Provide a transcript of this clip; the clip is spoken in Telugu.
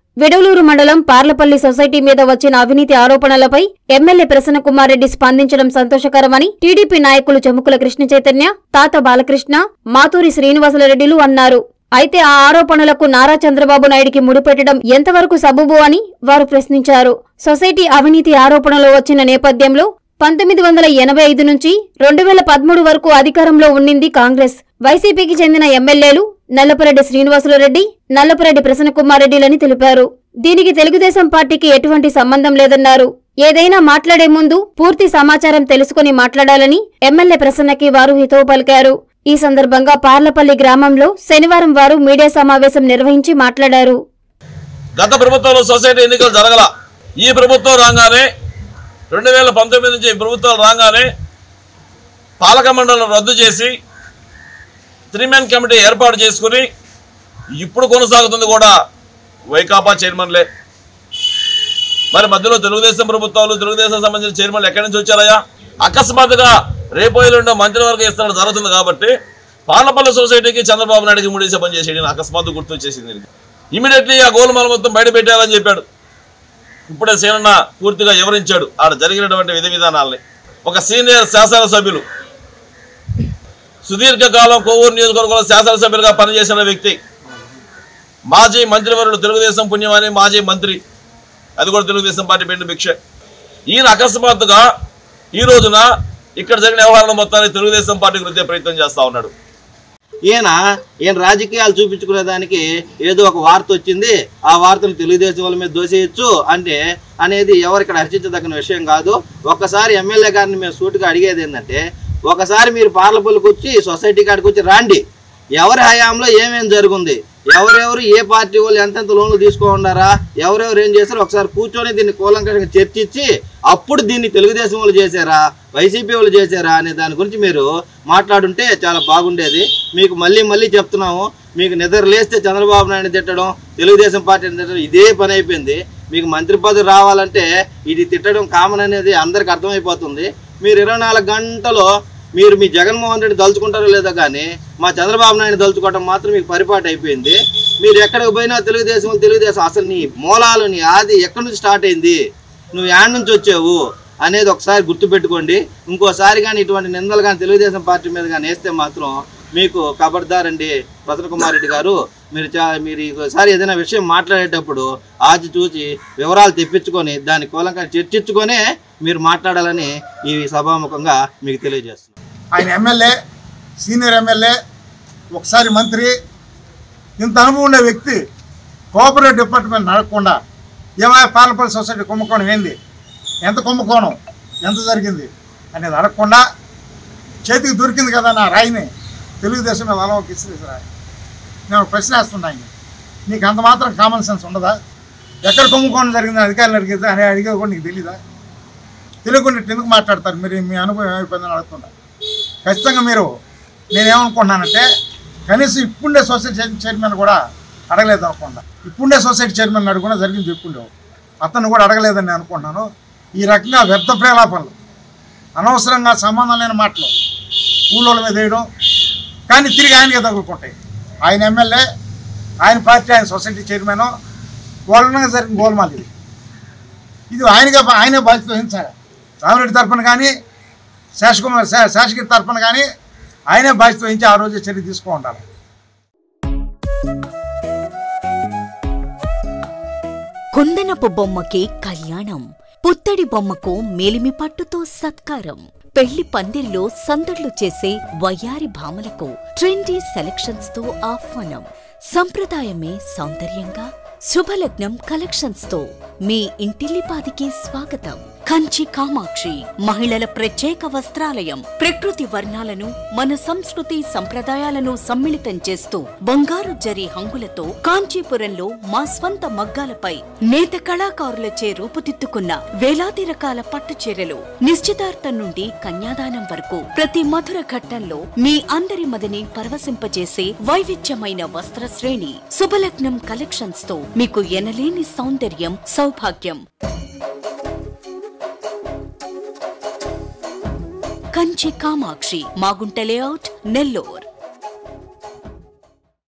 విడవలూరు మండలం పార్లపల్లి సొసైటీ మీద వచ్చిన అవినీతి ఆరోపణలపై ఎమ్మెల్యే ప్రసన్నకుమార్ రెడ్డి స్పందించడం సంతోషకరమని టీడీపీ నాయకులు చముకుల కృష్ణ చైతన్య తాత బాలకృష్ణ మాతూరి శ్రీనివాసులరెడ్డిలు అన్నారు అయితే ఆ ఆరోపణలకు నారా చంద్రబాబు నాయుడికి ముడిపెట్టడం ఎంతవరకు సబబు అని వారు ప్రశ్నించారు సొసైటీ అవినీతి ఆరోపణలు వచ్చిన నేపథ్యంలో పంతొమ్మిది వందల ఎనభై ఐదు నుంచి రెండు వేల పదమూడు వరకు అధికారంలో ఉండింది కాంగ్రెస్ వైసీపీకి చెందిన ఎమ్మెల్యేలు నల్లపురెడ్డి శ్రీనివాసులరెడ్డి నల్లపురెడ్డి ప్రసన్నకుమారెడ్డిలని తెలిపారు దీనికి తెలుగుదేశం పార్టీకి ఎటువంటి సంబంధం లేదన్నారు ఏదైనా మాట్లాడే ముందు పూర్తి సమాచారం తెలుసుకుని మాట్లాడాలని ఎమ్మెల్యే ప్రసన్నకి వారు హితవు పలికారు ఈ సందర్భంగా పార్లపల్లి గ్రామంలో శనివారం వారు మీడియా సమావేశం నిర్వహించి మాట్లాడారు గత ప్రభుత్వంలో సొసైటీ ఎన్నికలు జరగల ఈ ప్రభుత్వం రాగానే రెండు వేల పంతొమ్మిది నుంచి ఈ ప్రభుత్వాలు రాగానే పాలక మండలిని రద్దు చేసి త్రీ మ్యాన్ కమిటీ ఏర్పాటు చేసుకుని ఇప్పుడు కొనసాగుతుంది కూడా వైకాపా చైర్మన్లే మరి మధ్యలో తెలుగుదేశం ప్రభుత్వాలు తెలుగుదేశం సంబంధించిన చైర్మన్లు ఎక్కడి నుంచి వచ్చారయ్యా అకస్మాత్తుగా రేపు ఎల్లుండో మంత్రివర్గ ఇస్తాడు జరుగుతుంది కాబట్టి పాలపల్లి సొసైటీకి చంద్రబాబు నాయుడికి ముడేసే పని చేసేది అకస్మాత్తు గుర్తు వచ్చేసింది ఇమీడియట్లీ ఆ గోల్మాల మొత్తం బయట పెట్టాలని చెప్పాడు ఇప్పుడే సేనన్న పూర్తిగా వివరించాడు ఆడ జరిగినటువంటి విధి విధానాల్ని ఒక సీనియర్ శాసనసభ్యులు సుదీర్ఘకాలం కొవ్వూరు నియోజకవర్గంలో శాసనసభ్యులుగా పనిచేసిన వ్యక్తి మాజీ మంత్రివర్యుడు తెలుగుదేశం పుణ్యమని మాజీ మంత్రి అది కూడా తెలుగుదేశం పార్టీ పెట్టిన భిక్ష ఈయన అకస్మాత్తుగా ఈ రోజున ఇక్కడ జరిగిన వ్యవహారాల మొత్తాన్ని తెలుగుదేశం పార్టీకి వృత్తే ప్రయత్నం చేస్తా ఉన్నాడు ఈయన ఈయన రాజకీయాలు చూపించుకునే దానికి ఏదో ఒక వార్త వచ్చింది ఆ వార్తను తెలుగుదేశం వాళ్ళ మీద దోసేయచ్చు అంటే అనేది ఎవరు ఇక్కడ హర్షించదగిన విషయం కాదు ఒక్కసారి ఎమ్మెల్యే గారిని మేము సూటిగా అడిగేది ఏంటంటే ఒకసారి మీరు పార్లపల్లికి వచ్చి సొసైటీ కాడికి వచ్చి రాండి ఎవరి హయాంలో ఏమేం జరుగుంది ఎవరెవరు ఏ పార్టీ వాళ్ళు ఎంతెంత లోన్లు తీసుకోండారా ఎవరెవరు ఏం చేశారో ఒకసారి కూర్చొని దీన్ని కూలంకషంగా చర్చించి అప్పుడు దీన్ని తెలుగుదేశం వాళ్ళు చేశారా వైసీపీ వాళ్ళు చేశారా అనే దాని గురించి మీరు మాట్లాడుంటే చాలా బాగుండేది మీకు మళ్ళీ మళ్ళీ చెప్తున్నాము మీకు నిద్ర లేస్తే చంద్రబాబు నాయుడు తిట్టడం తెలుగుదేశం పార్టీని తిట్టడం ఇదే పని అయిపోయింది మీకు మంత్రి పదవి రావాలంటే ఇది తిట్టడం కామన్ అనేది అందరికి అర్థమైపోతుంది మీరు ఇరవై నాలుగు గంటలు మీరు మీ జగన్మోహన్ రెడ్డి దలుచుకుంటారో లేదో కానీ మా చంద్రబాబు నాయుడు దలుచుకోవడం మాత్రం మీకు పరిపాటు అయిపోయింది మీరు ఎక్కడికి పోయినా తెలుగుదేశం వాళ్ళు తెలుగుదేశం అసలు నీ మూలాలు నీ ఆది ఎక్కడి నుంచి స్టార్ట్ అయింది నువ్వు యాడ్ నుంచి వచ్చావు అనేది ఒకసారి గుర్తుపెట్టుకోండి ఇంకోసారి కానీ ఇటువంటి నిందలు కానీ తెలుగుదేశం పార్టీ మీద కానీ వేస్తే మాత్రం మీకు ఖబర్దారండి ప్రసన్న కుమార్ రెడ్డి గారు మీరు చా మీరు ఈసారి ఏదైనా విషయం మాట్లాడేటప్పుడు ఆచి చూచి వివరాలు తెప్పించుకొని దాని కూలంగా చర్చించుకొనే మీరు మాట్లాడాలని ఈ సభాముఖంగా మీకు తెలియజేస్తున్నాను ఆయన ఎమ్మెల్యే సీనియర్ ఎమ్మెల్యే ఒకసారి మంత్రి ఇంత అనుభవం ఉండే వ్యక్తి కోఆపరేటివ్ డిపార్ట్మెంట్ నడకుండా ఏమైనా పాలపల్లి సొసైటీ కుంభకోణం ఏంది ఎంత కుంభకోణం ఎంత జరిగింది అనేది అడగకుండా చేతికి దొరికింది కదా నా రాయిని తెలుగుదేశం మీద అలవాకి ఇసిరేసారా నేను ఒక ప్రశ్న వేస్తున్నా ఆయన నీకు అంత మాత్రం కామన్ సెన్స్ ఉండదా ఎక్కడ కుంభకోణం జరిగింది అధికారులు అడిగితే అని అడిగేది కూడా నీకు తెలీదా తెలియకుండా ఇట్లా ఎందుకు మాట్లాడతారు మీరు మీ అనుభవం అయిపోయిందని అడుగుతున్నా ఖచ్చితంగా మీరు నేనేమనుకుంటున్నానంటే కనీసం ఇప్పుండే సొసైటీ చైర్- చైర్మన్ కూడా అడగలేదు అనుకుంటా ఇప్పుండే సొసైటీ చైర్మన్ అడుగున్నా జరిగింది చెప్పుండేవు అతను కూడా అడగలేదని నేను అనుకుంటున్నాను ఈ రకంగా వ్యర్థ ప్రేలాపనలు అనవసరంగా సంబంధం లేని మాటలు ఊళ్ళోళ్ళ మీద వేయడం కానీ తిరిగి ఆయనకే తగులుకుంటాయి ఆయన ఎమ్మెల్యే ఆయన పార్టీ ఆయన సొసైటీ చైర్మన్ వాళ్ళగా జరిగిన గోల్మాల్ ఇది ఇది ఆయనగా ఆయనే బాధ్యత వహించాలి రామిరెడ్డి తరఫున కానీ శేషకుమార్ శే- శేషగిరి తరఫున కానీ ఆయనే బాధ్యత వహించి ఆ రోజు చర్య తీసుకో ఉండాలి కుందనపు బొమ్మకి కళ్యాణం పుత్తడి బొమ్మకు మేలిమి పట్టుతో సత్కారం పెళ్లి పందిరిలో సందడ్లు చేసే వయ్యారి భామలకు ట్రెండీ సెలక్షన్స్ తో ఆహ్వానం సంప్రదాయమే సౌందర్యంగా శుభలగ్నం కలెక్షన్స్ తో మీ ఇంటిల్లిపాదికి స్వాగతం కంచి కామాక్షి మహిళల ప్రత్యేక వస్త్రాలయం ప్రకృతి వర్ణాలను మన సంస్కృతి సంప్రదాయాలను సమ్మిళితం చేస్తూ బంగారు జరి హంగులతో కాంచీపురంలో మా స్వంత మగ్గాలపై నేత కళాకారులచే రూపుదిద్దుకున్న వేలాది రకాల పట్టు చీరలు నిశ్చితార్థం నుండి కన్యాదానం వరకు ప్రతి మధుర ఘట్టంలో మీ అందరి మదిని పరవశింపజేసే వైవిధ్యమైన వస్త్ర శ్రేణి శుభలగ్నం కలెక్షన్స్ తో మీకు ఎనలేని సౌందర్యం సౌభాగ్యం కంచి కామాక్షి మాగుంట లేఅవుట్ నెల్లూర్